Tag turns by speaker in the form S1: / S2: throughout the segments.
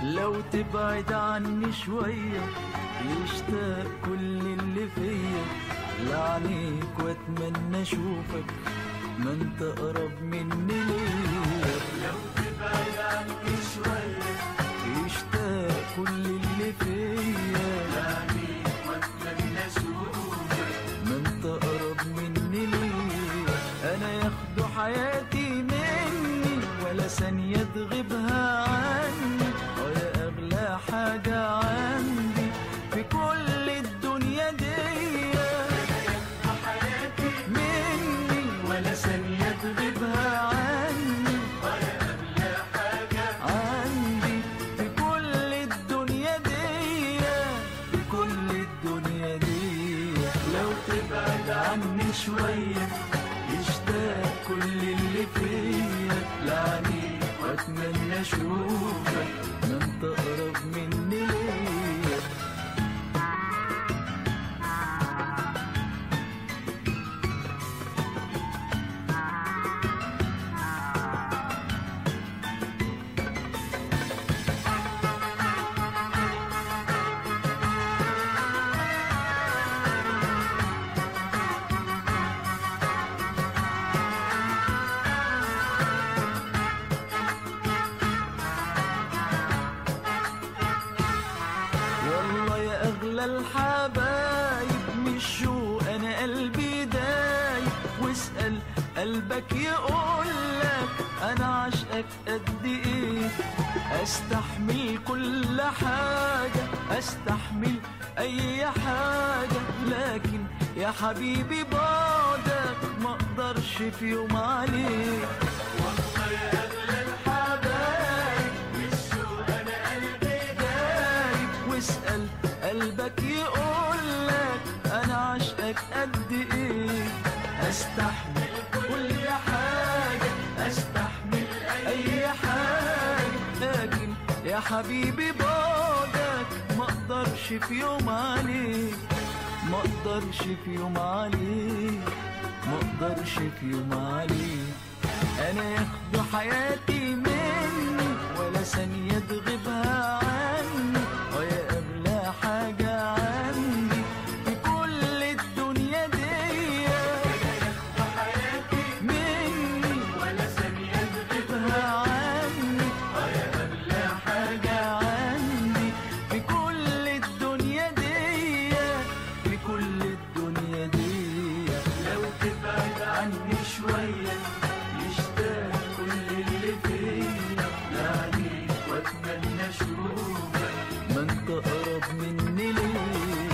S1: لو تبعد عني شوية يشتاق كل اللي فيا لعنيك واتمنى اشوفك ما انت اقرب مني ليا
S2: لو تبعد عني شوية
S1: يشتاق كل اللي فيا
S2: لعنيك واتمنى اشوفك
S1: ما انت اقرب مني ليا انا ياخدوا حياتي مني ولا ثانية تغيبها عني اه يا اغلى حاجة عندي في كل الدنيا دي
S2: حياتي
S1: مني ولا ثانية تغيبها عني
S2: ولا أغلى حاجة
S1: عندي في كل الدنيا دي في كل الدنيا دي لو تبعد عني شوية يشتاق كل اللي فيا لعنيك واتمنى اشوفك ما انت اقرب مني ليا والله يا اغلى الحبايب مش شو انا قلبي دايب واسال قلبك يقولك انا عشقك قد ايه استحمل كل حاجه استحمل اي حاجه لكن يا حبيبي بعدك ما اقدرش في يوم عليك
S2: والله يا أغلى
S1: حبايب
S2: الشوق أنا قلبي
S1: دايب واسأل قلبك يقولك أنا عشقك قد إيه أستحمل كل حاجة أستحمل أي حاجة لكن يا حبيبي بعدك ما أقدرش في يوم عليك ما أقدرش في يوم عليك ما أقدرش في يوم عليك أنا ياخدوا حياتي مني ولا ثانية تغيبها عني ويا أغلى حاجة عندي في كل الدنيا دي
S2: حياتي
S1: مني
S2: ولا ثانية
S1: تغيبها عني
S2: ويا أغلى
S1: حاجة عندي في كل الدنيا دي في كل الدنيا دي
S2: لو تبعد
S1: عني شوية يشتاق كل اللي فيا
S2: لعنيك واتمنى اشوفك
S1: ما انت اقرب مني ليه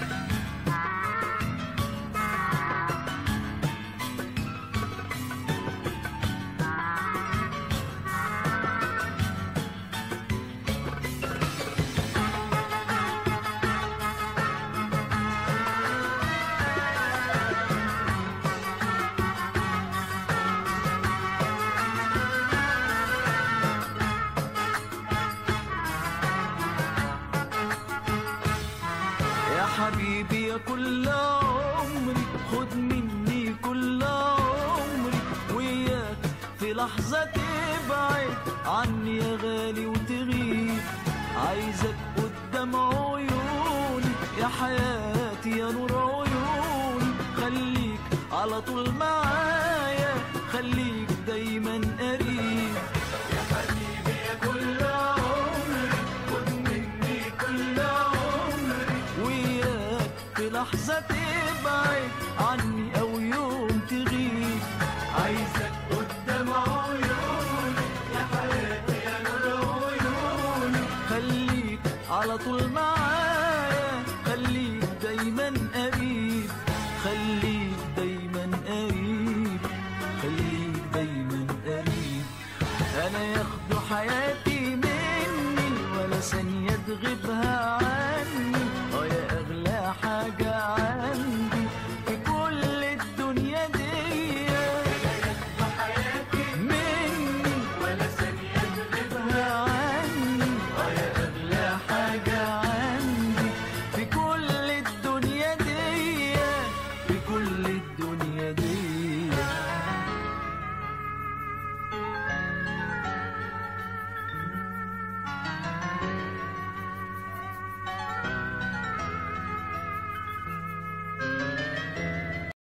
S1: يا حبيبي يا كل عمري خد مني كل عمري وياك في لحظة تبعد عني يا غالي وتغيب عايزك قدام عيوني يا حياتي يا نور عيوني خليك على طول معايا خليك دايما قريب
S2: يا حبيبي يا كل عمري خد مني كل عمري
S1: وياك في لحظة تبعد عني أو يوم تغيب
S2: عايزك قدام عيوني يا حياتي يا نور عيوني
S1: خليك على طول معايا خليك دايما قريب خليك دايما قريب خليك دايما قريب أنا ياخدوا حياتي مني ولا ثانية تغيبها